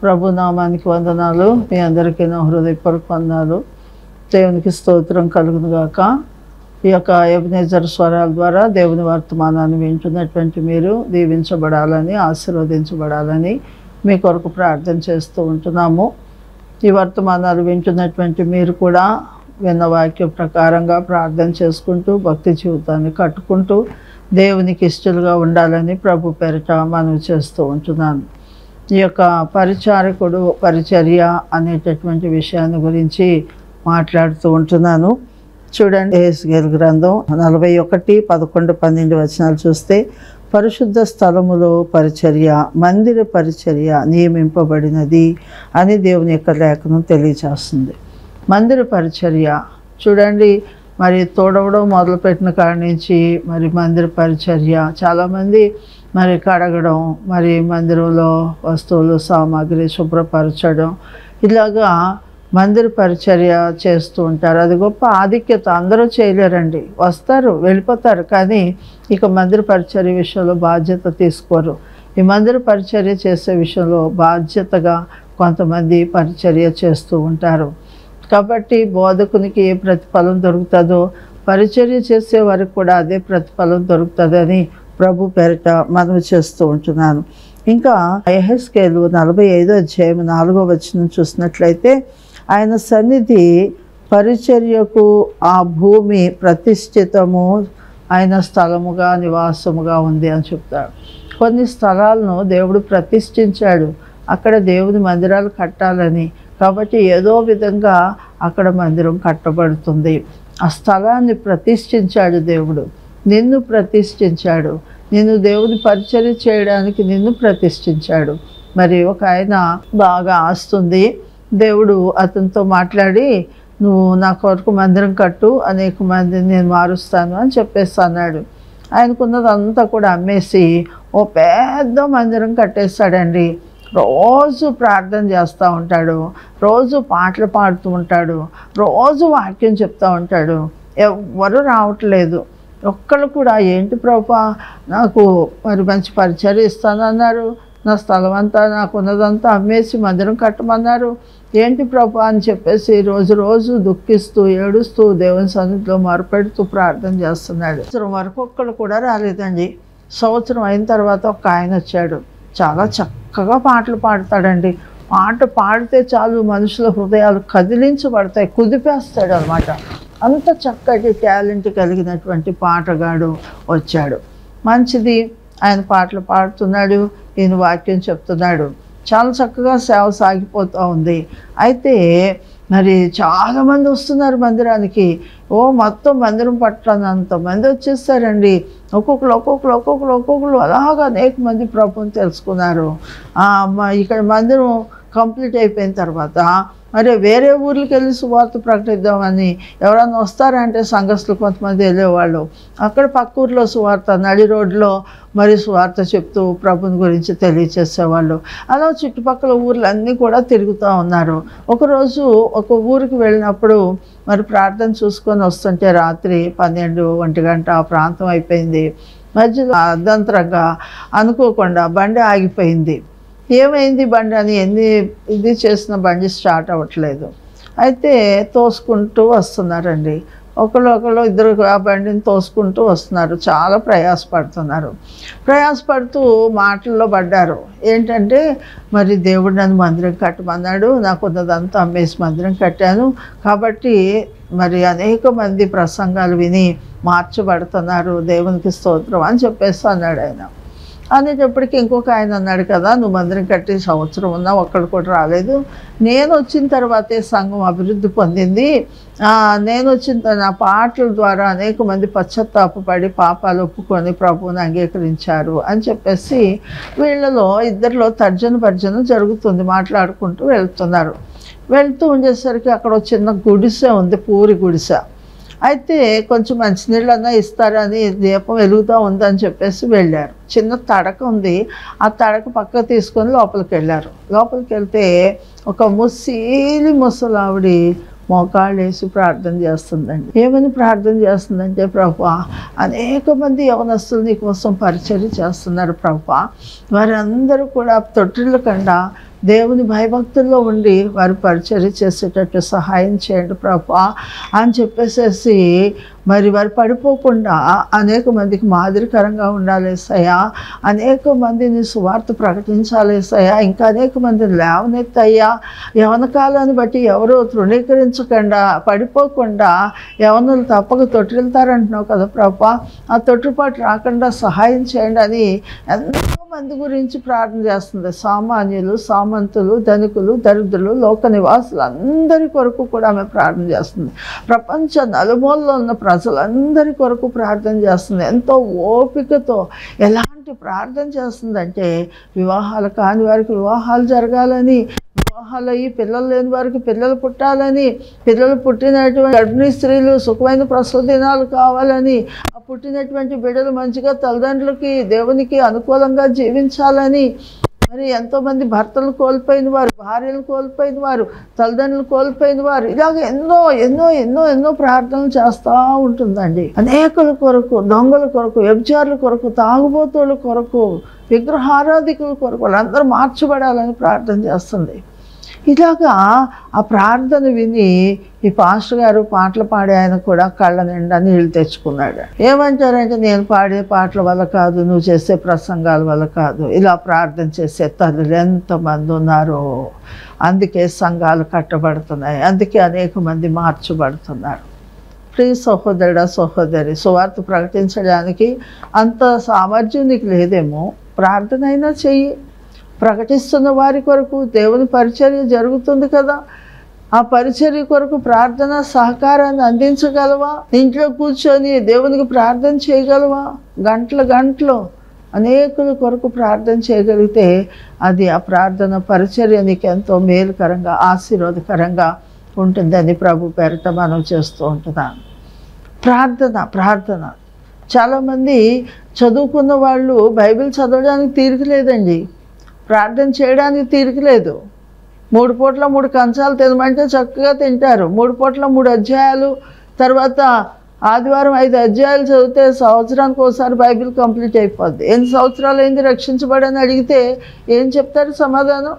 ప్రభు నామానికి వందనాలు మీ అందరికీ నా హృదయపూర్వక వందనాలు దేవునికి స్తోత్రం కలుగును గాక ఈ యొక్క ఎబినేజర్ స్వరాల ద్వారా దేవుని వర్తమానాన్ని వింటున్నటువంటి మీరు దీవించబడాలని ఆశీర్వదించబడాలని మీ కొరకు ప్రార్థన చేస్తూ ఉంటున్నాము ఈ వర్తమానాలు వింటున్నటువంటి మీరు కూడా విన్న వాక్యం ప్రకారంగా ప్రార్థన చేసుకుంటూ భక్తి జీవితాన్ని కట్టుకుంటూ దేవునికి ఇష్టలుగా ఉండాలని ప్రభు పేరిట మనవి చేస్తూ ఉంటున్నాను ఈ యొక్క పరిచారకుడు పరిచర్య అనేటటువంటి విషయాన్ని గురించి మాట్లాడుతూ ఉంటున్నాను చూడండి ఏసుగేల్ గ్రంథం నలభై ఒకటి పదకొండు పన్నెండు వచనాలు చూస్తే పరిశుద్ధ స్థలములో పరిచర్య మందిర పరిచర్య నియమింపబడినది అని దేవుని యొక్క లేఖనం తెలియజేస్తుంది మందిర పరిచర్య చూడండి మరి తోడవడం మొదలుపెట్టిన కాడి నుంచి మరి మందిర పరిచర్య చాలామంది మరి కడగడం మరి మందిరంలో వస్తువులు సామాగ్రి శుభ్రపరచడం ఇలాగా మందిర పరిచర్య చేస్తూ ఉంటారు అది గొప్ప ఆధిక్యత అందరూ చేయలేరండి వస్తారు వెళ్ళిపోతారు కానీ ఇక మందిర పరిచర్య విషయంలో బాధ్యత తీసుకోరు ఈ మందిర పరిచర్య చేసే విషయంలో బాధ్యతగా కొంతమంది పరిచర్య చేస్తూ ఉంటారు కాబట్టి బోధకునికి ఏ ప్రతిఫలం దొరుకుతుందో పరిచర్య చేసే వారికి కూడా అదే ప్రతిఫలం దొరుకుతుందని ప్రభు పేరిట మనవి చేస్తూ ఉంటున్నాను ఇంకా ఎహెస్కేలు నలభై ఐదో అధ్యాయం నాలుగో వచనం చూసినట్లయితే ఆయన సన్నిధి పరిచర్యకు ఆ భూమి ప్రతిష్ఠితము ఆయన స్థలముగా నివాసముగా ఉంది అని చెప్తాడు కొన్ని స్థలాలను దేవుడు ప్రతిష్ఠించాడు అక్కడ దేవుని మందిరాలు కట్టాలని కాబట్టి ఏదో విధంగా అక్కడ మందిరం కట్టబడుతుంది ఆ స్థలాన్ని ప్రతిష్ఠించాడు దేవుడు నిన్ను ప్రతిష్ఠించాడు నిన్ను దేవుని పరిచర్య చేయడానికి నిన్ను ప్రతిష్ఠించాడు మరి ఒక ఆయన బాగా ఆస్తుంది దేవుడు అతనితో మాట్లాడి నువ్వు నా కొరకు మందిరం కట్టు అనేక మందిని నేను మారుస్తాను అని చెప్పేసి అన్నాడు ఆయనకున్నదంతా కూడా అమ్మేసి ఓ పెద్ద మందిరం కట్టేస్తాడండి రోజు ప్రార్థన చేస్తూ ఉంటాడు రోజు పాటలు పాడుతూ ఉంటాడు రోజు వాక్యం చెప్తూ ఉంటాడు ఎవ్వరూ రావట్లేదు ఒక్కళ్ళు కూడా ఏంటి ప్రభా నాకు మరి మంచి పరిచయం ఇస్తానన్నారు నా స్థలం అంతా నాకు ఉన్నదంతా అమ్మేసి మందిరం కట్టమన్నారు ఏంటి ప్రభా అని చెప్పేసి రోజు రోజు దుఃఖిస్తూ ఏడుస్తూ దేవుని సన్నిధిలో మొరపెడుతూ ప్రార్థన చేస్తున్నాడు సంవత్సరం వరకు ఒక్కళ్ళు కూడా రాలేదండి సంవత్సరం అయిన తర్వాత ఒక ఆయన వచ్చాడు చాలా చక్కగా పాటలు పాడతాడండి పాట పాడితే చాలు మనుషుల హృదయాలు కదిలించబడతాయి కుదిపేస్తాడు అనమాట అంత చక్కటి టాలెంట్ కలిగినటువంటి పాటగాడు వచ్చాడు మంచిది ఆయన పాటలు పాడుతున్నాడు ఈయన వాక్యం చెప్తున్నాడు చాలా చక్కగా సేవ సాగిపోతూ ఉంది అయితే మరి చాలామంది వస్తున్నారు మందిరానికి ఓ మొత్తం మందిరం పట్టనంత మంది వచ్చేస్తారండి ఒక్కొక్కరు ఒక్కొక్కరు ఒక్కొక్కరు ఒక్కొక్కరు అలాగా అనేక మంది ప్రభుని తెలుసుకున్నారు ఆ, మ- ఇక్కడ మందిరం కంప్లీట్ అయిపోయిన తర్వాత మరి వేరే ఊర్లకి వెళ్ళి సువార్త ప్రకటిద్దామని ఎవరన్నా వస్తారంటే సంఘస్థులు కొంతమంది వెళ్ళేవాళ్ళు అక్కడ పక్క ఊర్లో సువార్త నడి రోడ్లో మరి సువార్త చెప్తూ ప్రభుని గురించి తెలియచేసేవాళ్ళు అలా చుట్టుపక్కల ఊర్లన్నీ కూడా తిరుగుతూ ఉన్నారు ఒకరోజు ఒక ఊరికి వెళ్ళినప్పుడు మరి ప్రార్థన చూసుకొని వస్తుంటే రాత్రి పన్నెండు ఒంటి గంట ఆ ప్రాంతం అయిపోయింది మధ్యలో అర్ధంతరంగా అనుకోకుండా బండి ఆగిపోయింది ఏమైంది బండి అని ఎన్ని ఇది చేసిన బండి స్టార్ట్ అవ్వట్లేదు అయితే తోసుకుంటూ వస్తున్నారండి ఒకళ్ళు ఒకళ్ళు ఇద్దరు ఆ బండిని తోసుకుంటూ వస్తున్నారు చాలా ప్రయాసపడుతున్నారు ప్రయాసపడుతూ మాటల్లో పడ్డారు ఏంటంటే మరి దేవుడు నన్ను మందిరం కట్టమన్నాడు నాకు ఉన్నదంతా అమ్మేసి మందిరం కట్టాను కాబట్టి మరి అనేక మంది ప్రసంగాలు విని మార్చబడుతున్నారు దేవునికి స్తోత్రం అని చెప్పేసి అన్నాడు ఆయన అనేటప్పటికి ఇంకొక ఆయన అన్నాడు కదా నువ్వు మందిరం కట్టి సంవత్సరం ఉన్నా ఒక్కడు కూడా రాలేదు నేను వచ్చిన తర్వాతే సంఘం అభివృద్ధి పొందింది ఆ, నేను వచ్చిన త- నా పాటల ద్వారా అనేక మంది పశ్చాత్తాపడి పాపాలు ఒప్పుకొని ప్రభువుని అంగీకరించారు అని చెప్పేసి వీళ్ళలో ఇద్దరిలో తర్జన భర్జన జరుగుతుంది మాట్లాడుకుంటూ వెళ్తున్నారు వెళ్తూ ఉండేసరికి అక్కడ ఒక చిన్న గుడిసె ఉంది పూరి గుడిసె అయితే కొంచెం మంచినీళ్ళన్నా ఇస్తారని దీపం వెలుగుతూ ఉందని చెప్పేసి వెళ్ళారు చిన్న తడక ఉంది ఆ తడక పక్క తీసుకొని లోపలికి వెళ్ళారు లోపలికి వెళ్తే ఒక ముసీలి ముసలావిడి మోకాళ్ళు వేసి ప్రార్థన చేస్తుందండి ఏమని ప్రార్థన చేస్తుందంటే ప్రభు అనేక మంది యవనస్తులు నీ కోసం పరిచర్య చేస్తున్నారు ప్రభు వారందరూ కూడా తొట్టిళ్ళ కన్నా దేవుని భయభక్తుల్లో ఉండి వారి పరిచర్య చేసేటట్టు సహాయం చేయండి ప్రభా అని చెప్పేసేసి మరి వారు పడిపోకుండా అనేక మందికి మాదిరికరంగా ఉండాలి సయ్యా అనేక మందిని సువార్త ప్రకటించాలి సయ్యా ఇంకా అనేక మందిని లేవనెత్తయ్యా యవన కాలాన్ని బట్టి ఎవరు తృణీకరించకుండా పడిపోకుండా యవనులు తప్పక తొట్టిల్తారంటున్నావు కదా ప్రభా ఆ తొట్టుపాటు రాకుండా సహాయం చేయండి అని ఎంతో మంది గురించి ప్రార్థన చేస్తుంది సామాన్యులు సామంతులు ధనికులు దరిద్రులు లోక నివాసులు అందరి కొరకు కూడా ఆమె ప్రార్థన చేస్తుంది ప్రపంచ నలుమూలలో ఉన్న ప్రజలందరి కొరకు ప్రార్థన చేస్తుంది ఎంతో ఓపికతో ఎలాంటి ప్రార్థన చేస్తుందంటే వివాహాలు కాని వారికి వివాహాలు జరగాలని వివాహాలు అయ్యి పిల్లలు లేని వారికి పిల్లలు పుట్టాలని పిల్లలు పుట్టినటువంటి గర్భిణీ స్త్రీలు సుఖమైన ప్రసవ దినాలు కావాలని ఆ పుట్టినటువంటి బిడ్డలు మంచిగా తల్లిదండ్రులకి దేవునికి అనుకూలంగా జీవించాలని మరి ఎంతోమంది భర్తలు కోల్పోయిన వారు భార్యలు కోల్పోయిన వారు తల్లిదండ్రులు కోల్పోయిన వారు ఇలాగ ఎన్నో ఎన్నో ఎన్నో ఎన్నో ప్రార్థనలు చేస్తూ ఉంటుందండి అనేకుల కొరకు దొంగల కొరకు వ్యభిచారుల కొరకు తాగుబోతుల కొరకు విగ్రహారాధికుల కొరకు వాళ్ళందరూ మార్చబడాలని ప్రార్థన చేస్తుంది ఇలాగా ఆ ప్రార్థన విని ఈ పాస్టర్ గారు పాటలు పాడే ఆయన కూడా కళ్ళ నిండా నీళ్ళు తెచ్చుకున్నాడు ఏమంటారంటే నేను పాడే పాటల వల్ల కాదు నువ్వు చేసే ప్రసంగాల వల్ల కాదు ఇలా ప్రార్థన చేసే తల్లులు ఎంతమంది ఉన్నారో అందుకే సంఘాలు కట్టబడుతున్నాయి అందుకే అనేక మంది మార్చబడుతున్నారు ప్రియ సహోదరుడా సహోదరి సువార్త ప్రకటించడానికి అంత సామర్థ్యం నీకు లేదేమో ప్రార్థన అయినా చెయ్యి ప్రకటిస్తున్న వారి కొరకు దేవుని పరిచర్య జరుగుతుంది కదా ఆ పరిచర్య కొరకు ప్రార్థన సహకారాన్ని అందించగలవా ఇంట్లో కూర్చొని దేవునికి ప్రార్థన చేయగలవా గంటలు గంటలు అనేకుల కొరకు ప్రార్థన చేయగలిగితే అది ఆ ప్రార్థన పరిచర్య నీకు ఎంతో మేలుకరంగా ఆశీర్వాదకరంగా ఉంటుందని ప్రభు పేరిట మనం చేస్తూ ఉంటున్నాను ప్రార్థన ప్రార్థన చాలామంది చదువుకున్న వాళ్ళు బైబిల్ చదవడానికి తీరిక లేదండి ప్రార్థన చేయడానికి తీరిక లేదు మూడు పూట్ల మూడు కంచాలు తినమంటే చక్కగా తింటారు మూడు పూట్ల మూడు అధ్యాయాలు తర్వాత ఆదివారం ఐదు అధ్యాయాలు చదివితే సంవత్సరానికి ఒకసారి బైబిల్ కంప్లీట్ అయిపోద్ది ఎన్ని సంవత్సరాలు అయింది రక్షించబడని అడిగితే ఏం చెప్తారు సమాధానం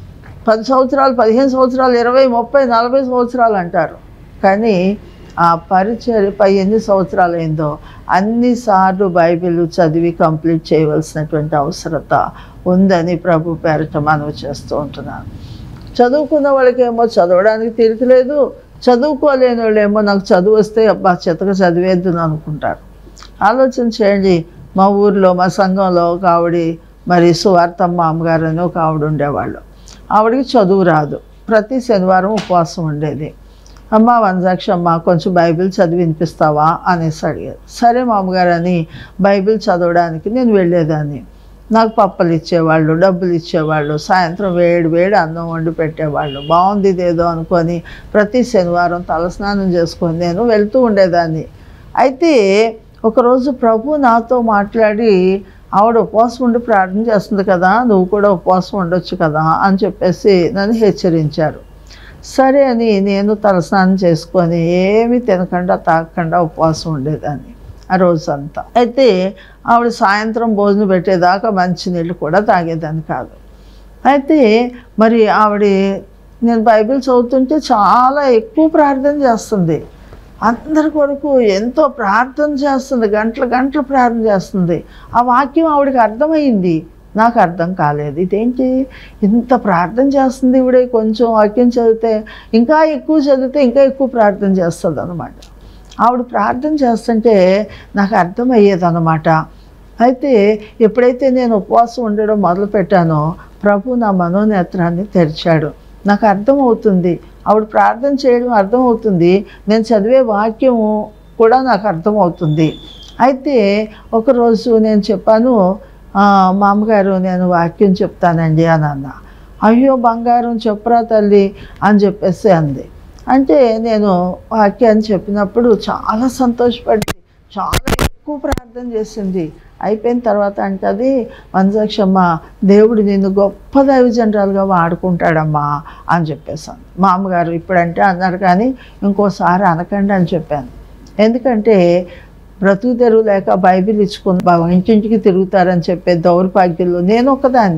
పది సంవత్సరాలు పదిహేను సంవత్సరాలు ఇరవై ముప్పై నలభై సంవత్సరాలు అంటారు కానీ ఆ పరిచర్య పై ఎన్ని సంవత్సరాలు అయిందో అన్నిసార్లు బైబిల్ చదివి కంప్లీట్ చేయవలసినటువంటి అవసరత ఉందని ప్రభు పేరిట మనవి చేస్తూ ఉంటున్నాను చదువుకున్న వాళ్ళకేమో చదవడానికి తీరిక లేదు చదువుకోలేని వాళ్ళేమో నాకు చదువు వస్తే అబ్బా చెత్తగా చదివేద్దును అనుకుంటారు ఆలోచన చేయండి మా ఊర్లో మా సంఘంలో ఒక ఆవిడ మరి సువార్తమ్మ అమ్మగారు అని ఒక ఆవిడ ఉండేవాళ్ళు ఆవిడకి చదువు రాదు ప్రతి శనివారం ఉపవాసం ఉండేది అమ్మ వంజాక్షమ్మ కొంచెం బైబిల్ చదివి వినిపిస్తావా అనేసి అడిగారు సరే మామగారు అని బైబిల్ చదవడానికి నేను వెళ్ళేదాన్ని నాకు పప్పలు ఇచ్చేవాళ్ళు డబ్బులు ఇచ్చేవాళ్ళు సాయంత్రం వేడి వేడి అన్నం వండి పెట్టేవాళ్ళు బాగుంది ఇదేదో అనుకొని ప్రతి శనివారం తలస్నానం చేసుకొని నేను వెళ్తూ ఉండేదాన్ని అయితే ఒకరోజు ప్రభు నాతో మాట్లాడి ఆవిడ ఉపవాసం ఉండి ప్రార్థన చేస్తుంది కదా నువ్వు కూడా ఉపవాసం ఉండొచ్చు కదా అని చెప్పేసి నన్ను హెచ్చరించారు సరే అని నేను తలస్నానం చేసుకొని ఏమీ తినకుండా తాగకుండా ఉపవాసం ఉండేదాన్ని ఆ రోజంతా అయితే ఆవిడ సాయంత్రం భోజనం పెట్టేదాకా మంచినీళ్ళు కూడా తాగేదాన్ని కాదు అయితే మరి ఆవిడ నేను బైబిల్ చదువుతుంటే చాలా ఎక్కువ ప్రార్థన చేస్తుంది అందరి కొరకు ఎంతో ప్రార్థన చేస్తుంది గంటలు గంటలు ప్రార్థన చేస్తుంది ఆ వాక్యం ఆవిడకి అర్థమైంది నాకు అర్థం కాలేదు ఇదేంటి ఇంత ప్రార్థన చేస్తుంది ఇవిడే కొంచెం వాక్యం చదివితే ఇంకా ఎక్కువ చదివితే ఇంకా ఎక్కువ ప్రార్థన చేస్తుంది అనమాట ఆవిడ ప్రార్థన చేస్తుంటే నాకు అర్థమయ్యేది అనమాట అయితే ఎప్పుడైతే నేను ఉపవాసం ఉండడం మొదలుపెట్టానో ప్రభు నా మనోనేత్రాన్ని తెరిచాడు నాకు అర్థమవుతుంది ఆవిడ ప్రార్థన చేయడం అర్థమవుతుంది నేను చదివే వాక్యము కూడా నాకు అర్థమవుతుంది అయితే ఒకరోజు నేను చెప్పాను "ఆ, మామగారు నేను వాక్యం చెప్తానండి అని అన్న అయ్యో బంగారం చెప్పురా తల్లి అని చెప్పేసి అంది అంటే నేను వాక్యాన్ని చెప్పినప్పుడు చాలా సంతోషపడింది చాలా ఎక్కువ ప్రార్థన చేసింది అయిపోయిన తర్వాత అంటది వంజాక్షమ్మ దేవుడు నిన్ను గొప్ప దైవజనరాలుగా వాడుకుంటాడమ్మా అని చెప్పేసాను మా అమ్మగారు ఇప్పుడంటే అన్నారు కానీ ఇంకోసారి అనకండి అని చెప్పాను ఎందుకంటే బ్రతుకు తెరువు లేక బైబిల్ ఇచ్చుకుని బా- ఇంటింటికి తిరుగుతారని చెప్పే దౌర్భాగ్యంలో నేను ఒకదాన్ని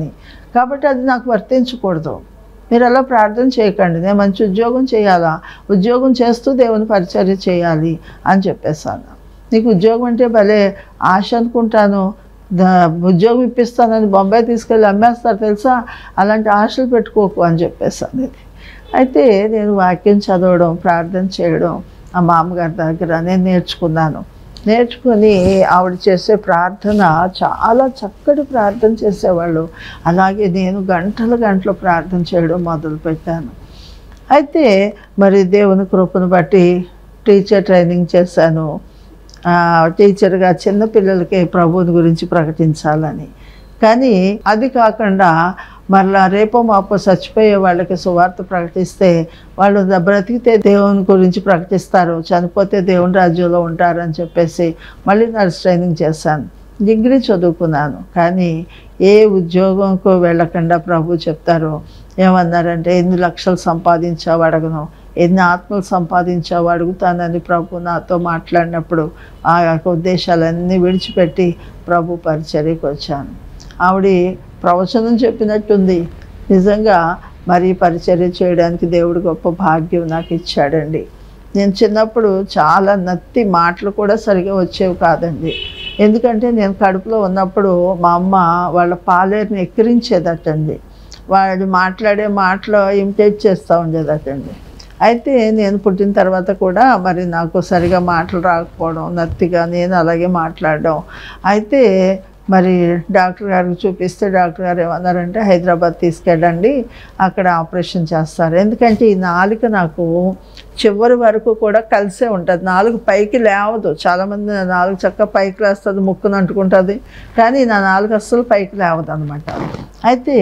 కాబట్టి అది నాకు వర్తించకూడదు మీరు అలా ప్రార్థన చేయకండి నేను మంచి ఉద్యోగం చేయాలా ఉద్యోగం చేస్తూ దేవుని పరిచర్య చేయాలి అని చెప్పేసాను నీకు ఉద్యోగం అంటే భలే ఆశ అనుకుంటాను దా- ఉద్యోగం ఇప్పిస్తానని బొంబాయి తీసుకెళ్ళి అమ్మేస్తారు తెలుసా అలాంటి ఆశలు పెట్టుకోకు అని చెప్పేసాను ఇది అయితే నేను వాక్యం చదవడం ప్రార్థన చేయడం ఆ మామగారి దగ్గర నేను నేర్చుకున్నాను నేర్చుకొని ఆవిడ చేసే ప్రార్థన చాలా చక్కటి ప్రార్థన చేసేవాళ్ళు అలాగే నేను గంటల గంటలు ప్రార్థన చేయడం మొదలుపెట్టాను అయితే మరి దేవుని కృపను బట్టి టీచర్ ట్రైనింగ్ చేశాను ఆ, టీచర్గా చిన్నపిల్లలకి ప్రభువుని గురించి ప్రకటించాలని కానీ అది కాకుండా మరలా రేపో మాపో చచ్చిపోయే వాళ్ళకి సువార్త ప్రకటిస్తే వాళ్ళు ద- బ్రతికితే దేవుని గురించి ప్రకటిస్తారు చనిపోతే దేవుని రాజ్యంలో ఉంటారని చెప్పేసి మళ్ళీ నర్స్ ట్రైనింగ్ చేశాను డిగ్రీ చదువుకున్నాను కానీ ఏ ఉద్యోగంకు వెళ్ళకుండా ప్రభు చెప్తారు ఏమన్నారంటే ఎన్ని లక్షలు సంపాదించావు అడగను ఎన్ని ఆత్మలు సంపాదించావు అడుగుతానని ప్రభు నాతో మాట్లాడినప్పుడు ఆ యొక్క ఉద్దేశాలన్నీ విడిచిపెట్టి ప్రభు పరిచర్యకు వచ్చాను ఆవిడ ప్రవచనం చెప్పినట్టుంది నిజంగా మరి పరిచర్య చేయడానికి దేవుడు గొప్ప భాగ్యం నాకు ఇచ్చాడండి నేను చిన్నప్పుడు చాలా నత్తి మాటలు కూడా సరిగా వచ్చేవి కాదండి ఎందుకంటే నేను కడుపులో ఉన్నప్పుడు మా అమ్మ వాళ్ళ పాలేరుని ఎక్కిరించేదటండి వాడు మాట్లాడే మాటలు ఇమిటేట్ చేస్తూ ఉండేదటండి అయితే నేను పుట్టిన తర్వాత కూడా మరి నాకు సరిగా మాటలు రాకపోవడం నత్తిగా నేను అలాగే మాట్లాడడం అయితే మరి డాక్టర్ గారికి చూపిస్తే డాక్టర్ గారు ఏమన్నారంటే హైదరాబాద్ తీసుకెళ్ళండి అక్కడ ఆపరేషన్ చేస్తారు ఎందుకంటే ఈ నాలుక నాకు చివరి వరకు కూడా కలిసే ఉంటుంది నాలుగు పైకి లేవదు చాలామంది నా నాలుగు చక్క పైకి లేస్తుంది ముక్కును అంటుకుంటుంది కానీ నా నాలుగు అస్సలు పైకి లేవదు అనమాట అయితే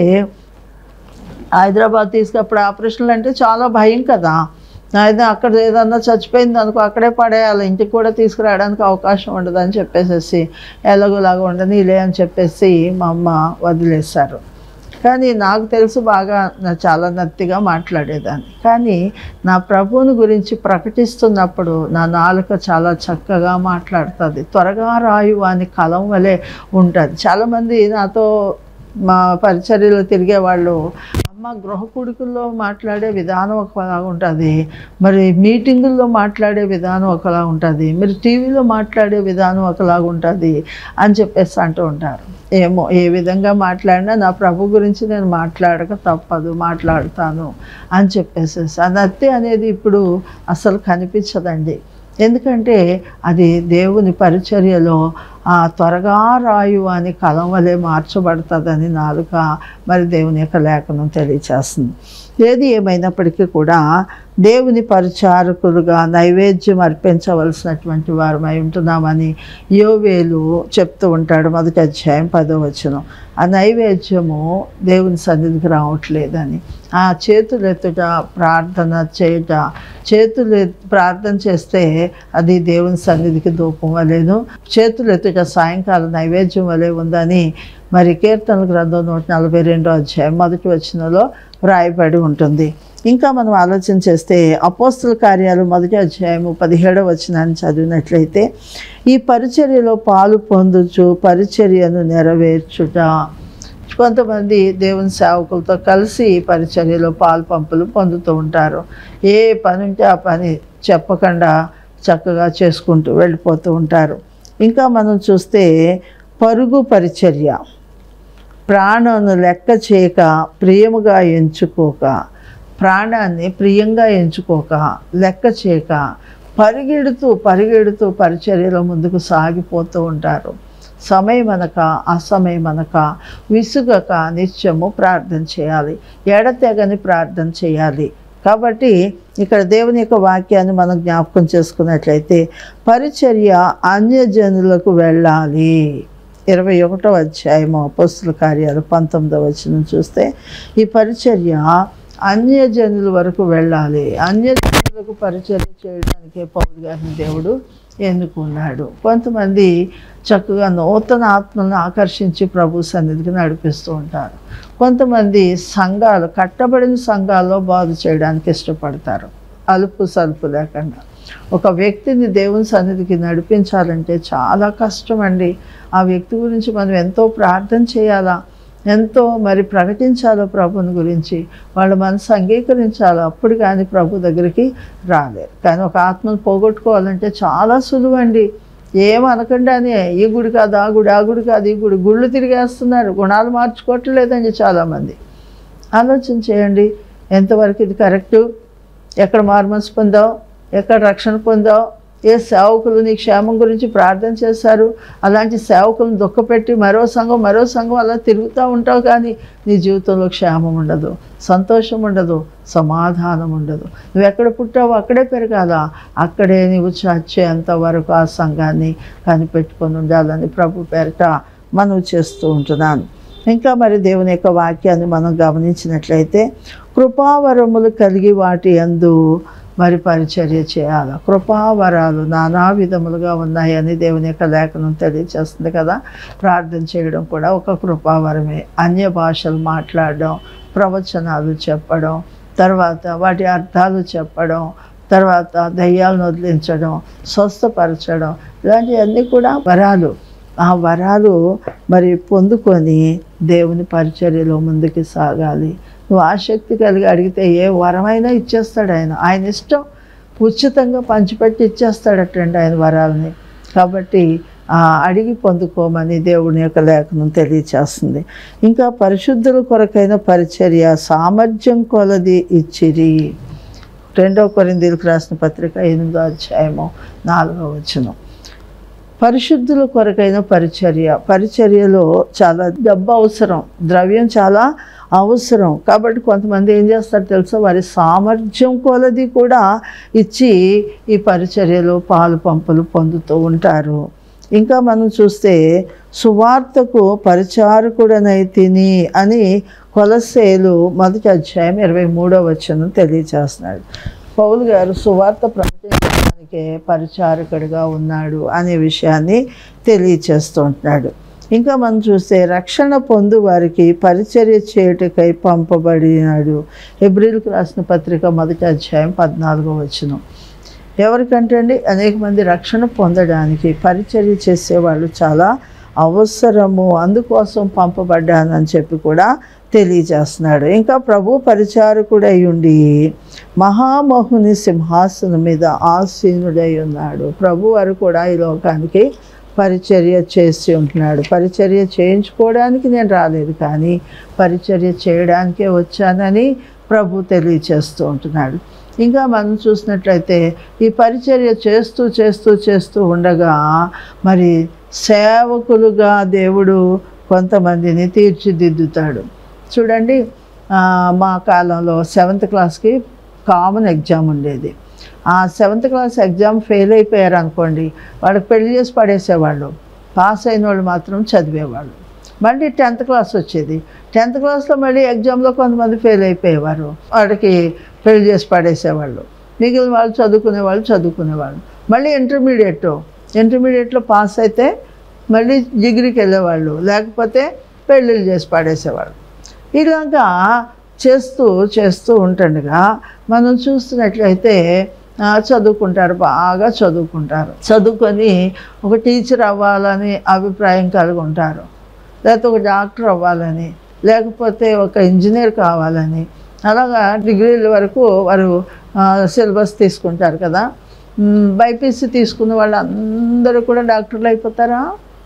హైదరాబాద్ తీసుకప్పుడు ఆపరేషన్లు అంటే చాలా భయం కదా అయితే అక్కడ ఏదన్నా చచ్చిపోయింది అనుకో అక్కడే పడేయాలి ఇంటికి కూడా తీసుకురావడానికి అవకాశం ఉండదు అని చెప్పేసేసి ఎలాగోలాగా ఉండనీలే అని చెప్పేసి మా అమ్మ వదిలేశారు కానీ నాకు తెలుసు బాగా నా చాలా నత్తిగా మాట్లాడేదాన్ని కానీ నా ప్రభువుని గురించి ప్రకటిస్తున్నప్పుడు నా నాలుక చాలా చక్కగా మాట్లాడుతుంది త్వరగా రాయు అని కలం వలె ఉంటుంది చాలామంది నాతో మా పరిచర్యలో తిరిగే వాళ్ళు అమ్మ గృహ కుడుకుల్లో మాట్లాడే విధానం ఒకలా ఉంటుంది మరి మీటింగుల్లో మాట్లాడే విధానం ఒకలా ఉంటుంది మీరు టీవీలో మాట్లాడే విధానం ఒకలాగా ఉంటుంది అని చెప్పేసి అంటూ ఉంటారు ఏమో ఏ విధంగా మాట్లాడినా నా ప్రభు గురించి నేను మాట్లాడక తప్పదు మాట్లాడతాను అని చెప్పేసేసి అది అనేది ఇప్పుడు అసలు కనిపించదండి ఎందుకంటే అది దేవుని పరిచర్యలో ఆ త్వరగా రాయు అని కలం వలె మార్చబడుతుందని నాలుక మరి దేవుని యొక్క లేఖనం తెలియచేస్తుంది ఏది ఏమైనప్పటికీ కూడా దేవుని పరిచారకులుగా నైవేద్యం అర్పించవలసినటువంటి వారమై ఉంటున్నామని యోవేలు చెప్తూ ఉంటాడు మొదటి అధ్యాయం పదో వచనం ఆ నైవేద్యము దేవుని సన్నిధికి రావట్లేదని ఆ చేతులు ఎత్తుట ప్రార్థన చేయుట చేతులు ఎత్- ప్రార్థన చేస్తే అది దేవుని సన్నిధికి ధూపం వలేను చేతులు ఎత్తుట సాయంకాలం నైవేద్యం వలె ఉందని మరి కీర్తన గ్రంథం నూట నలభై రెండో అధ్యాయం మొదటి వచనంలో వ్రాయబడి ఉంటుంది ఇంకా మనం ఆలోచన చేస్తే అపోస్తుల కార్యాలు మొదటి అధ్యాయము పదిహేడవ వచనాన్ని చదివినట్లయితే ఈ పరిచర్యలో పాలు పొందుచు పరిచర్యను నెరవేర్చుట కొంతమంది దేవుని సేవకులతో కలిసి ఈ పరిచర్యలో పాలు పంపులు పొందుతూ ఉంటారు ఏ పని ఉంటే ఆ పని చెప్పకుండా చక్కగా చేసుకుంటూ వెళ్ళిపోతూ ఉంటారు ఇంకా మనం చూస్తే పరుగు పరిచర్య ప్రాణాన్ని లెక్క చేయక ప్రియముగా ఎంచుకోక ప్రాణాన్ని ప్రియంగా ఎంచుకోక లెక్క చేయక పరిగెడుతూ పరిగెడుతూ పరిచర్యలో ముందుకు సాగిపోతూ ఉంటారు సమయం అనక అసమయం అనక విసుగక నిత్యము ప్రార్థన చేయాలి ఎడతెగని ప్రార్థన చేయాలి కాబట్టి ఇక్కడ దేవుని యొక్క వాక్యాన్ని మనం జ్ఞాపకం చేసుకున్నట్లయితే పరిచర్య అన్యజనులకు వెళ్ళాలి ఇరవై ఒకటో అధ్యాయము అపోస్తుల కార్యాలు పంతొమ్మిదవ వచనం చూస్తే ఈ పరిచర్య అన్యజనుల వరకు వెళ్ళాలి అన్యజనులకు పరిచర్య చేయడానికే పౌరు గారిని దేవుడు ఎన్నుకున్నాడు కొంతమంది చక్కగా నూతన ఆత్మలను ఆకర్షించి ప్రభు సన్నిధికి నడిపిస్తూ ఉంటారు కొంతమంది సంఘాలు కట్టబడిన సంఘాల్లో బాధ చేయడానికి ఇష్టపడతారు అలుపు సలుపు లేకుండా ఒక వ్యక్తిని దేవుని సన్నిధికి నడిపించాలంటే చాలా కష్టం అండి ఆ వ్యక్తి గురించి మనం ఎంతో ప్రార్థన చేయాలా ఎంతో మరి ప్రకటించాలో ప్రభుని గురించి వాళ్ళ మనసు అంగీకరించాలో అప్పుడు కానీ ప్రభు దగ్గరికి రాలేరు కానీ ఒక ఆత్మను పోగొట్టుకోవాలంటే చాలా సులువండి ఏం అనకుండా అని ఈ గుడి కాదు ఆ గుడి ఆ గుడి కాదు ఈ గుడి గుళ్ళు తిరిగేస్తున్నారు గుణాలు మార్చుకోవట్లేదండి చాలామంది ఆలోచన చేయండి ఎంతవరకు ఇది కరెక్టు ఎక్కడ మార్మల్స్ పొందావు ఎక్కడ రక్షణ పొందావు ఏ సేవకులు నీ క్షేమం గురించి ప్రార్థన చేశారు అలాంటి సేవకులను దుఃఖపెట్టి మరో సంఘం మరో సంఘం అలా తిరుగుతూ ఉంటావు కానీ నీ జీవితంలో క్షేమం ఉండదు సంతోషం ఉండదు సమాధానం ఉండదు నువ్వు ఎక్కడ పుట్టావో అక్కడే పెరగాల అక్కడే నీవు చచ్చేంత వరకు ఆ సంఘాన్ని కనిపెట్టుకొని ఉండాలని ప్రభు పేరిట మనవి చేస్తూ ఉంటున్నాను ఇంకా మరి దేవుని యొక్క వాక్యాన్ని మనం గమనించినట్లయితే కృపావరములు కలిగి వాటి అందు మరి పరిచర్య చేయాలి కృపావరాలు నానా విధములుగా ఉన్నాయని దేవుని యొక్క లేఖనం తెలియచేస్తుంది కదా ప్రార్థన చేయడం కూడా ఒక కృపావరమే అన్య భాషలు మాట్లాడడం ప్రవచనాలు చెప్పడం తర్వాత వాటి అర్థాలు చెప్పడం తర్వాత దయ్యాలను వదిలించడం స్వస్థపరచడం ఇలాంటివన్నీ కూడా వరాలు ఆ వరాలు మరి పొందుకొని దేవుని పరిచర్యలో ముందుకు సాగాలి నువ్వు ఆసక్తి కలిగి అడిగితే ఏ వరమైనా ఇచ్చేస్తాడు ఆయన ఆయన ఇష్టం ఉచితంగా పంచిపెట్టి ఇచ్చేస్తాడటండి ఆయన వరాలని కాబట్టి ఆ అడిగి పొందుకోమని దేవుని యొక్క లేఖనం తెలియచేస్తుంది ఇంకా పరిశుద్ధుల కొరకైన పరిచర్య సామర్థ్యం కొలది ఇచ్చిరి రెండవ కొరిందీలకు రాసిన పత్రిక ఎనిమిదో అధ్యాయము నాలుగో వచనం పరిశుద్ధుల కొరకైన పరిచర్య పరిచర్యలో చాలా డబ్బు అవసరం ద్రవ్యం చాలా అవసరం కాబట్టి కొంతమంది ఏం చేస్తారు తెలుసా వారి సామర్థ్యం కొలది కూడా ఇచ్చి ఈ పరిచర్యలో పాలు పంపులు పొందుతూ ఉంటారు ఇంకా మనం చూస్తే సువార్తకు పరిచారకుడనై తిని అని కొలసేలు మొదటి అధ్యాయం ఇరవై మూడో వచనం తెలియచేస్తున్నాడు పౌలు గారు సువార్త ప్రకటించడానికే పరిచారకుడిగా ఉన్నాడు అనే విషయాన్ని తెలియచేస్తుంటున్నాడు ఇంకా మనం చూస్తే రక్షణ పొందు వారికి పరిచర్య చేయుటకై పంపబడినాడు ఎబ్రిల్కి రాసిన పత్రిక మొదటి అధ్యాయం పద్నాలుగో వచనం ఎవరికంటే అండి అనేక మంది రక్షణ పొందడానికి పరిచర్య చేసేవాళ్ళు చాలా అవసరము అందుకోసం పంపబడ్డానని చెప్పి కూడా తెలియజేస్తున్నాడు ఇంకా ప్రభు పరిచారకుడై ఉండి మహామహుని సింహాసనం మీద ఆసీనుడై ఉన్నాడు ప్రభు వారు కూడా ఈ లోకానికి పరిచర్య చేసి ఉంటున్నాడు పరిచర్య చేయించుకోవడానికి నేను రాలేదు కానీ పరిచర్య చేయడానికే వచ్చానని ప్రభు తెలియచేస్తూ ఉంటున్నాడు ఇంకా మనం చూసినట్లయితే ఈ పరిచర్య చేస్తూ చేస్తూ చేస్తూ ఉండగా మరి సేవకులుగా దేవుడు కొంతమందిని తీర్చిదిద్దుతాడు చూడండి ఆ, మా కాలంలో సెవెంత్ క్లాస్కి కామన్ ఎగ్జామ్ ఉండేది ఆ సెవెంత్ క్లాస్ ఎగ్జామ్ ఫెయిల్ అయిపోయారు అనుకోండి వాళ్ళకి పెళ్లి చేసి పడేసేవాళ్ళు పాస్ అయిన వాళ్ళు మాత్రం చదివేవాళ్ళు మళ్ళీ టెన్త్ క్లాస్ వచ్చేది టెన్త్ క్లాస్లో మళ్ళీ ఎగ్జామ్లో కొంతమంది ఫెయిల్ అయిపోయేవారు వాడికి పెళ్లి చేసి పడేసేవాళ్ళు మిగిలిన వాళ్ళు చదువుకునే వాళ్ళు చదువుకునేవాళ్ళు మళ్ళీ ఇంటర్మీడియట్ ఇంటర్మీడియట్లో పాస్ అయితే మళ్ళీ డిగ్రీకి వెళ్ళేవాళ్ళు లేకపోతే పెళ్ళిళ్ళు చేసి పడేసేవాళ్ళు ఇలాగా చేస్తూ చేస్తూ ఉంటుండగా మనం చూస్తున్నట్లయితే ఆ, చదువుకుంటారు బాగా చదువుకుంటారు చదువుకొని ఒక టీచర్ అవ్వాలని అభిప్రాయం కలిగి ఉంటారు లేకపోతే ఒక డాక్టర్ అవ్వాలని లేకపోతే ఒక ఇంజనీర్ కావాలని అలాగా డిగ్రీల వరకు వారు సిలబస్ తీసుకుంటారు కదా బైపీసీ తీసుకున్న వాళ్ళు అందరూ కూడా డాక్టర్లు అయిపోతారా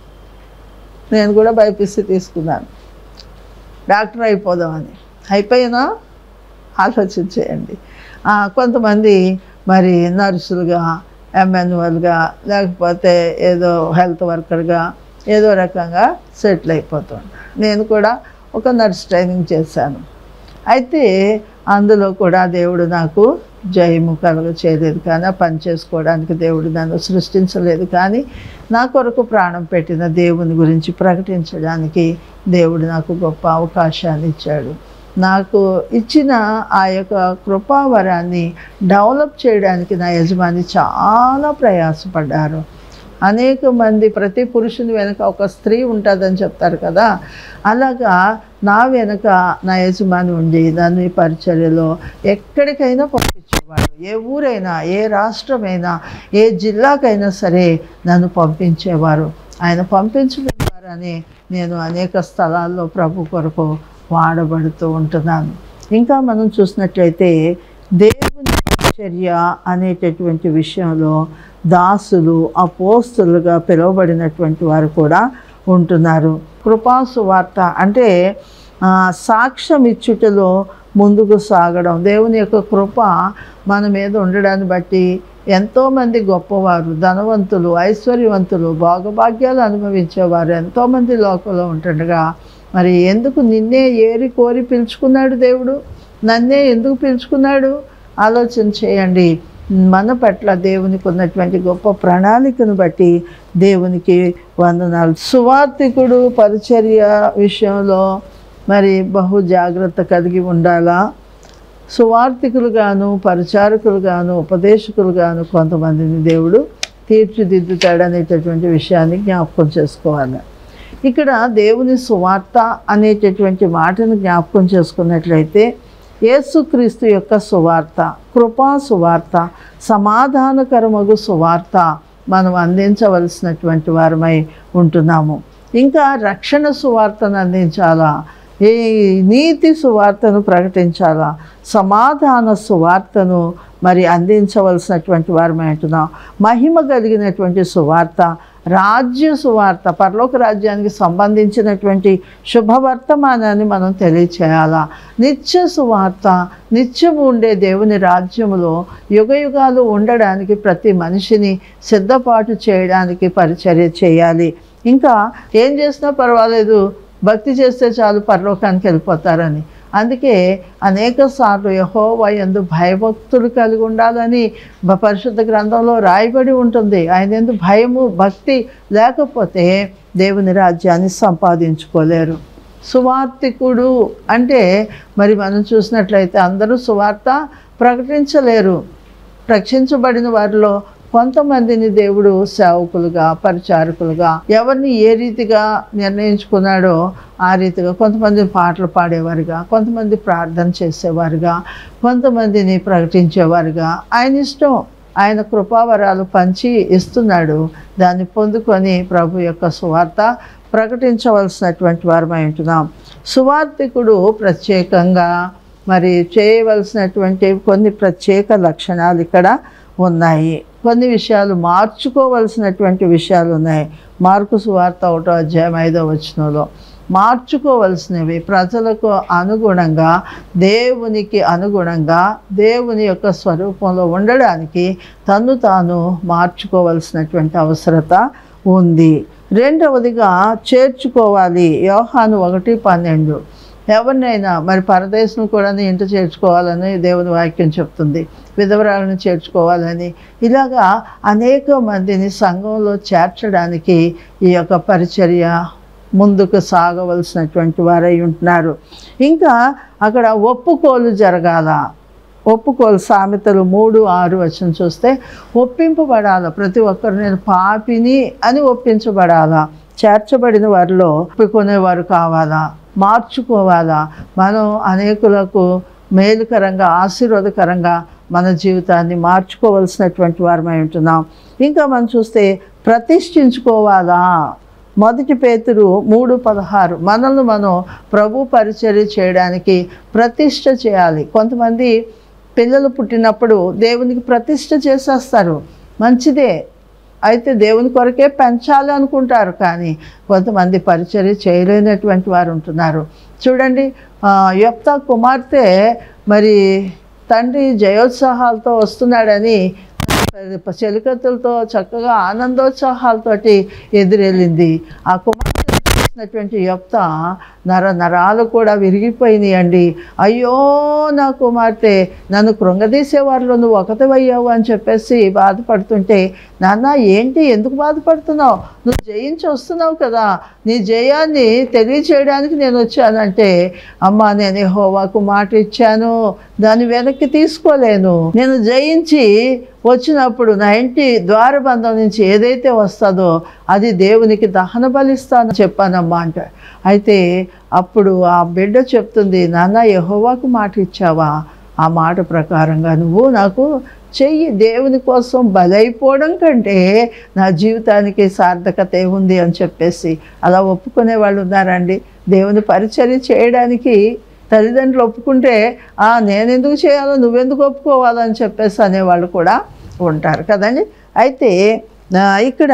నేను కూడా బైపీసీ తీసుకున్నాను డాక్టర్ అయిపోదామని అయిపోయినా ఆలోచించేయండి ఆ, కొంతమంది మరి నర్సులుగా ఎంఎన్యువల్గా లేకపోతే ఏదో హెల్త్ వర్కర్గా ఏదో రకంగా సెటిల్ అయిపోతాను నేను కూడా ఒక నర్స్ ట్రైనింగ్ చేశాను అయితే అందులో కూడా దేవుడు నాకు జయము కలుగ చేయలేదు కానీ ఆ పని చేసుకోవడానికి దేవుడు నన్ను సృష్టించలేదు కానీ నా కొరకు ప్రాణం పెట్టిన దేవుని గురించి ప్రకటించడానికి దేవుడు నాకు గొప్ప అవకాశాన్ని ఇచ్చాడు నాకు ఇచ్చిన ఆ యొక్క కృపావరాన్ని డెవలప్ చేయడానికి నా యజమాని చాలా ప్రయాసపడ్డారు అనేక మంది ప్రతి పురుషుని వెనుక ఒక స్త్రీ ఉంటుందని చెప్తారు కదా అలాగా నా వెనుక నా యజమాని ఉండి నన్ను ఈ పరిచర్యలో ఎక్కడికైనా పంపించేవాడు ఏ ఊరైనా ఏ రాష్ట్రమైనా ఏ జిల్లాకైనా సరే నన్ను పంపించేవారు ఆయన పంపించడం ద్వారా అని నేను అనేక స్థలాల్లో ప్రభు కొరకు వాడబడుతూ ఉంటున్నాను ఇంకా మనం చూసినట్లయితే దేవుని పరిచర్య అనేటటువంటి విషయంలో దాసులు అపోస్తులుగా పిలువబడినటువంటి వారు కూడా ఉంటున్నారు కృపాసు వార్త అంటే ఆ, సాక్ష్యం ఇచ్చుటలో ముందుకు సాగడం దేవుని యొక్క కృప మన మీద ఉండడాన్ని బట్టి ఎంతోమంది గొప్పవారు ధనవంతులు ఐశ్వర్యవంతులు భోగభాగ్యాలు అనుభవించేవారు ఎంతోమంది లోకంలో ఉంటుండగా మరి ఎందుకు నిన్నే ఏరి కోరి పిలుచుకున్నాడు దేవుడు నన్నే ఎందుకు పిలుచుకున్నాడు ఆలోచన చేయండి మన పట్ల దేవునికి ఉన్నటువంటి గొప్ప ప్రణాళికను బట్టి దేవునికి వందనాలు సువార్థికుడు పరిచర్య విషయంలో మరి బహు జాగ్రత్త కలిగి ఉండాలా సువార్థికులుగాను పరిచారకులుగాను ఉపదేశకులుగాను కొంతమందిని దేవుడు తీర్చిదిద్దుతాడనేటటువంటి విషయాన్ని జ్ఞాపకం చేసుకోవాలి ఇక్కడ దేవుని సువార్త అనేటటువంటి మాటను జ్ఞాపకం చేసుకున్నట్లయితే యేసుక్రీస్తు యొక్క సువార్త కృపా సువార్త సమాధానకరమగు సువార్త మనం అందించవలసినటువంటి వారమై ఉంటున్నాము ఇంకా రక్షణ సువార్తను అందించాలా ఈ నీతి సువార్తను ప్రకటించాలా సమాధాన సువార్తను మరి అందించవలసినటువంటి వారమై ఉంటున్నాం మహిమ కలిగినటువంటి సువార్త రాజ్య సువార్త పరలోక రాజ్యానికి సంబంధించినటువంటి శుభవర్తమానాన్ని మనం తెలియచేయాలా నిత్య సువార్త నిత్యము ఉండే దేవుని రాజ్యములో యుగ యుగాలు ఉండడానికి ప్రతి మనిషిని సిద్ధపాటు చేయడానికి పరిచర్య చేయాలి ఇంకా ఏం చేసినా పర్వాలేదు భక్తి చేస్తే చాలు పరలోకానికి వెళ్ళిపోతారని అందుకే అనేక సార్లు యహోవా ఎందు భయభక్తులు కలిగి ఉండాలని బ- పరిశుద్ధ గ్రంథంలో రాయబడి ఉంటుంది ఆయన ఎందు భయము భక్తి లేకపోతే దేవుని రాజ్యాన్ని సంపాదించుకోలేరు సువార్తికుడు అంటే మరి మనం చూసినట్లయితే అందరూ సువార్త ప్రకటించలేరు రక్షించబడిన వారిలో కొంతమందిని దేవుడు సేవకులుగా పరిచారకులుగా ఎవరిని ఏ రీతిగా నిర్ణయించుకున్నాడో ఆ రీతిగా కొంతమంది పాటలు పాడేవారుగా కొంతమంది ప్రార్థన చేసేవారుగా కొంతమందిని ప్రకటించేవారుగా ఆయన ఇష్టం ఆయన కృపావరాలు పంచి ఇస్తున్నాడు దాన్ని పొందుకొని ప్రభు యొక్క సువార్త ప్రకటించవలసినటువంటి వారమై ఉంటున్నాం సువార్థికుడు ప్రత్యేకంగా మరి చేయవలసినటువంటి కొన్ని ప్రత్యేక లక్షణాలు ఇక్కడ ఉన్నాయి కొన్ని విషయాలు మార్చుకోవలసినటువంటి విషయాలు ఉన్నాయి మార్కు సువార్త ఒకటో అధ్యాయం ఐదో వచనంలో మార్చుకోవలసినవి ప్రజలకు అనుగుణంగా దేవునికి అనుగుణంగా దేవుని యొక్క స్వరూపంలో ఉండడానికి తను తాను మార్చుకోవలసినటువంటి అవసరత ఉంది రెండవదిగా చేర్చుకోవాలి యోహాను ఒకటి పన్నెండు ఎవరినైనా మరి పరదేశం కూడా ఇంట చేర్చుకోవాలని దేవుని వాక్యం చెప్తుంది విధవరాలను చేర్చుకోవాలని ఇలాగా అనేక మందిని సంఘంలో చేర్చడానికి ఈ యొక్క పరిచర్య ముందుకు సాగవలసినటువంటి వారై ఉంటున్నారు ఇంకా అక్కడ ఒప్పుకోలు జరగాల ఒప్పుకోలు సామెతలు మూడు ఆరు వచ్చిన చూస్తే ఒప్పింపబడాల ప్రతి ఒక్కరు నేను పాపిని అని ఒప్పించబడాలా చేర్చబడిన వారిలో ఒప్పుకునేవారు కావాలా మార్చుకోవాలా మనం అనేకులకు మేలుకరంగా ఆశీర్వాదకరంగా మన జీవితాన్ని మార్చుకోవలసినటువంటి వారమై ఉంటున్నాం ఇంకా మనం చూస్తే ప్రతిష్ఠించుకోవాలా మొదటి పేతురు మూడు పదహారు మనల్ని మనం ప్రభు పరిచర్య చేయడానికి ప్రతిష్ఠ చేయాలి కొంతమంది పిల్లలు పుట్టినప్పుడు దేవునికి ప్రతిష్ఠ చేసేస్తారు మంచిదే అయితే దేవుని కొరకే పెంచాలి అనుకుంటారు కానీ కొంతమంది పరిచర్య చేయలేనటువంటి వారు ఉంటున్నారు చూడండి ఆ, యొప్తా కుమార్తె మరి తండ్రి జయోత్సాహాలతో వస్తున్నాడని చెలికత్తులతో చక్కగా ఆనందోత్సాహాలతోటి ఎదురెళ్ళింది ఆ కుమార్తె చేసినటువంటి యొప్త నర నరాలు కూడా విరిగిపోయినాయండి అయ్యో నా కుమార్తె నన్ను కృంగదీసేవారిలో నువ్వు ఒకటివయ్యావు అని చెప్పేసి బాధపడుతుంటే నాన్న ఏంటి ఎందుకు బాధపడుతున్నావు నువ్వు జయించి వస్తున్నావు కదా నీ జయాన్ని తెలియచేయడానికి నేను వచ్చానంటే అమ్మ నేను యెహోవాకు మాట ఇచ్చాను దాన్ని వెనక్కి తీసుకోలేను నేను జయించి వచ్చినప్పుడు నా ఇంటి ద్వారబంధం నుంచి ఏదైతే వస్తుందో అది దేవునికి దహన బలిస్తాను చెప్పానమ్మా అంట అయితే అప్పుడు ఆ బిడ్డ చెప్తుంది నాన్న యెహోవాకు మాట ఇచ్చావా ఆ మాట ప్రకారంగా నువ్వు నాకు చెయ్యి దేవుని కోసం బలైపోవడం కంటే నా జీవితానికి సార్థకత ఏముంది అని చెప్పేసి అలా ఒప్పుకునే వాళ్ళు ఉన్నారండి దేవుని పరిచర్య చేయడానికి తల్లిదండ్రులు ఒప్పుకుంటే "ఆ, నేను ఎందుకు చేయాలో నువ్వెందుకు ఒప్పుకోవాలని చెప్పేసి అనేవాళ్ళు కూడా ఉంటారు కదండి అయితే ఆ, ఇక్కడ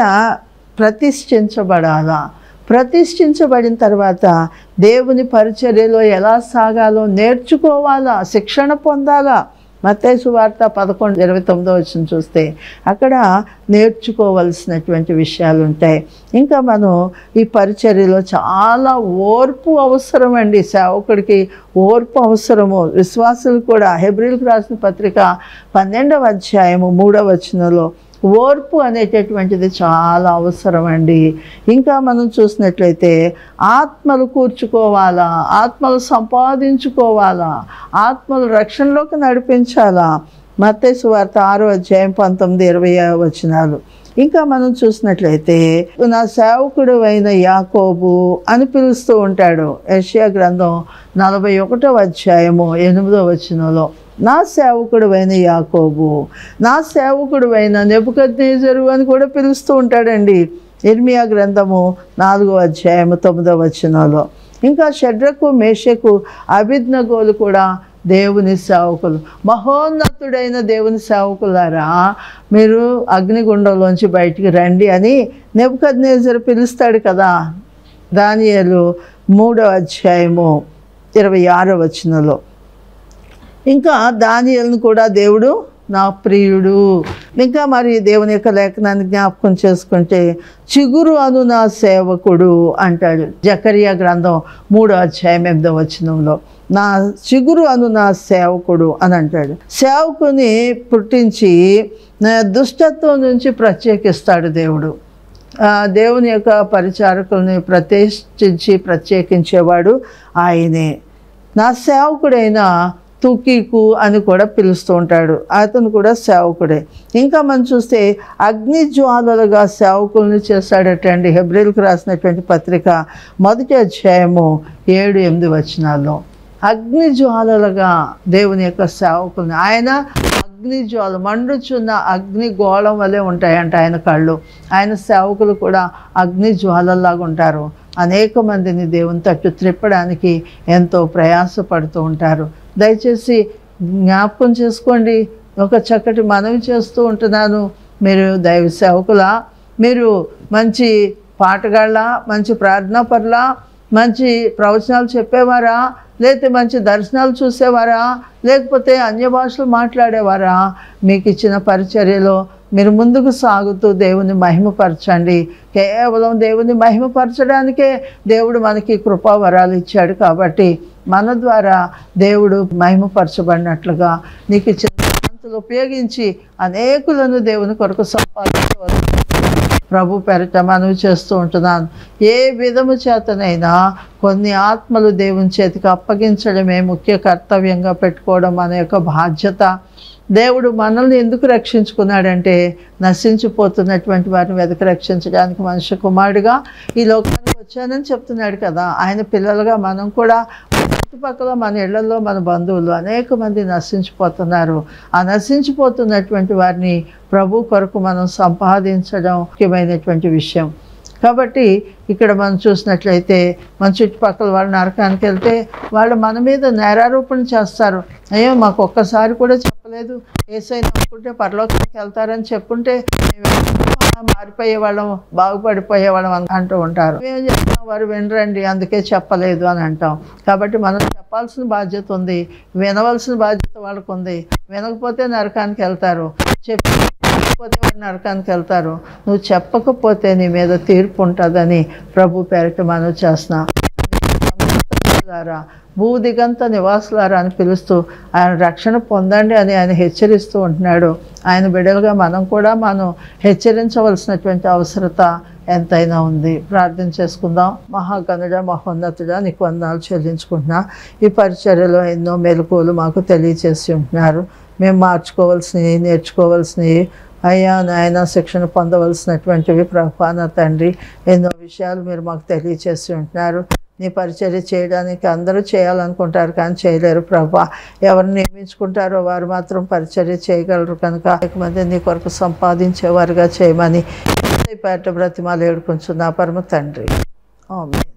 ప్రతిష్ఠించబడాలా ప్రతిష్ఠించబడిన తర్వాత దేవుని పరిచర్యలో ఎలా సాగాలో నేర్చుకోవాలా శిక్షణ పొందాలా మత్తయి వార్త పదకొండు ఇరవై తొమ్మిదో వచ్చిన చూస్తే అక్కడ నేర్చుకోవలసినటువంటి విషయాలు ఉంటాయి ఇంకా మనం ఈ పరిచర్యలో చాలా ఓర్పు అవసరం అండి సేవకుడికి ఓర్పు అవసరము విశ్వాసులు కూడా హెబ్రిల్కి రాసిన పత్రిక పన్నెండవ అధ్యాయము మూడవ వచనంలో ఓర్పు అనేటటువంటిది చాలా అవసరం అండి ఇంకా మనం చూసినట్లయితే ఆత్మలు కూర్చుకోవాలా ఆత్మలు సంపాదించుకోవాలా ఆత్మలు రక్షణలోకి నడిపించాలా మత్తయి వార్త ఆరో అధ్యాయం పంతొమ్మిది ఇరవై వచనాలు ఇంకా మనం చూసినట్లయితే నా సేవకుడు అయిన యాకోబు అని పిలుస్తూ ఉంటాడు యెషయా గ్రంథం నలభై ఒకటో అధ్యాయము ఎనిమిదో వచనంలో నా సేవకుడు అయిన యాకోబు నా సేవకుడు అయిన నెబుకద్నేజరు అని కూడా పిలుస్తూ ఉంటాడండి ఇర్మియా గ్రంథము నాలుగో అధ్యాయము తొమ్మిదో వచనంలో ఇంకా షడ్రకు మేషకు అభిజ్ఞగోలు కూడా దేవుని సేవకులు మహోన్నతుడైన దేవుని సేవకులారా మీరు అగ్నిగుండంలోంచి బయటికి రండి అని నెబుకద్నేజరు పిలుస్తాడు కదా దానియలు మూడో అధ్యాయము ఇరవై ఆరో వచనంలో ఇంకా దానియలను కూడా దేవుడు నా ప్రియుడు ఇంకా మరి దేవుని యొక్క లేఖనాన్ని జ్ఞాపకం చేసుకుంటే చిగురు అను నా సేవకుడు అంటాడు జకరియా గ్రంథం మూడో అధ్యాయం ఎనిమిదో వచనంలో నా చిగురు అను నా సేవకుడు అని అంటాడు సేవకుని పుట్టించి నా దుష్టత్వం నుంచి ప్రత్యేకిస్తాడు దేవుడు ఆ దేవుని యొక్క పరిచారకుల్ని ప్రతిష్ఠించి ప్రత్యేకించేవాడు ఆయనే నా సేవకుడైన తుకీకు అని కూడా పిలుస్తూ ఉంటాడు అతను కూడా సేవకుడే ఇంకా మనం చూస్తే అగ్ని జ్వాలలుగా సేవకుల్ని చేశాడటండి హెబ్రిల్కి రాసినటువంటి పత్రిక మొదటి అధ్యాయము ఏడు ఎనిమిది వచనాల్లో అగ్ని జ్వాలలుగా దేవుని యొక్క సేవకుల్ని ఆయన అగ్ని జ్వాల మండుచున్న అగ్ని గోళం వలె ఉంటాయంట ఆయన కళ్ళు ఆయన సేవకులు కూడా అగ్ని జ్వాలల్లాగా ఉంటారు అనేక మందిని దేవుని తట్టు త్రిప్పడానికి ఎంతో ప్రయాసపడుతూ ఉంటారు దయచేసి జ్ఞాపకం చేసుకోండి ఒక చక్కటి మనవి చేస్తూ ఉంటున్నాను మీరు దైవ సేవకులా మీరు మంచి పాటగాళ్ళ మంచి ప్రార్థనా పరుల మంచి ప్రవచనాలు చెప్పేవారా లేకపోతే మంచి దర్శనాలు చూసేవారా లేకపోతే అన్య భాషలు మాట్లాడేవారా మీకు ఇచ్చిన పరిచర్యలో మీరు ముందుకు సాగుతూ దేవుని మహిమపరచండి కేవలం దేవుని మహిమపరచడానికే దేవుడు మనకి కృపావరాలు ఇచ్చాడు కాబట్టి మన ద్వారా దేవుడు మహిమపరచబడినట్లుగా నీకు ఇచ్చిన తాళంతులు ఉపయోగించి అనేకులను దేవుని కొరకు సంపాదించవచ్చు ప్రభు పెరట మనవి చేస్తూ ఉంటున్నాను ఏ విధము చేతనైనా కొన్ని ఆత్మలు దేవుని చేతికి అప్పగించడమే ముఖ్య కర్తవ్యంగా పెట్టుకోవడం మన యొక్క బాధ్యత దేవుడు మనల్ని ఎందుకు రక్షించుకున్నాడంటే నశించిపోతున్నటువంటి వారిని వెతక రక్షించడానికి మనుష్య కుమారుడిగా ఈ లోకానికి వచ్చానని చెప్తున్నాడు కదా ఆయన పిల్లలుగా మనం కూడా చుట్టుపక్కల మన ఇళ్లలో మన బంధువులు అనేక మంది నశించిపోతున్నారు ఆ నశించిపోతున్నటువంటి వారిని ప్రభు కొరకు మనం సంపాదించడం ముఖ్యమైనటువంటి విషయం కాబట్టి ఇక్కడ మనం చూసినట్లయితే మన చుట్టుపక్కల వాళ్ళు నరకానికి వెళ్తే వాళ్ళు మన మీద నేరారోపణ చేస్తారు అయ్యో మాకు ఒక్కసారి కూడా చెప్పలేదు ఏసై నమ్ముకుంటే పరలోకానికి వెళ్తారని చెప్పుంటే మేము ఎంతో మారిపోయే వాళ్ళం బాగుపడిపోయే వాళ్ళం అని అంటూ ఉంటారు మేము చెప్తాం వారు వినరండి అందుకే చెప్పలేదు అని అంటాం కాబట్టి మనం చెప్పాల్సిన బాధ్యత ఉంది వినవలసిన బాధ్యత వాళ్ళకు ఉంది వినకపోతే నరకానికి వెళ్తారు చెప్పి చెప్పకపోతే వారు నరకానికి వెళ్తారు నువ్వు చెప్పకపోతే నీ మీద తీర్పు ఉంటుందని ప్రభు పేరిట మనం చేస్తున్నా భూదిగంత నివాసులారా అని పిలుస్తూ ఆయన రక్షణ పొందండి అని ఆయన హెచ్చరిస్తూ ఉంటున్నాడు ఆయన బిడ్డలుగా మనం కూడా మనం హెచ్చరించవలసినటువంటి అవసరత ఎంతైనా ఉంది ప్రార్థన చేసుకుందాం మహాగణుడ మహోన్నతుడ నీకు వందనాలు చెల్లించుకుంటున్నా ఈ పరిచర్యలో ఎన్నో మెలకువలు మాకు తెలియచేసి ఉంటున్నారు మేము మార్చుకోవాల్సినవి నేర్చుకోవాల్సినవి అయ్యా నాయన శిక్షణ పొందవలసినటువంటివి ప్రభాన తండ్రి ఎన్నో విషయాలు మీరు మాకు తెలియచేసి ఉంటున్నారు నీ పరిచర్య చేయడానికి అందరూ చేయాలనుకుంటారు కానీ చేయలేరు ప్రభా ఎవరు నియమించుకుంటారో వారు మాత్రం పరిచర్య చేయగలరు కనుక అనేక మంది నీ కొరకు సంపాదించేవారుగా చేయమని పేట బ్రతిమాలు ఏడుకుంటున్నా పరమ తండ్రి ఆమె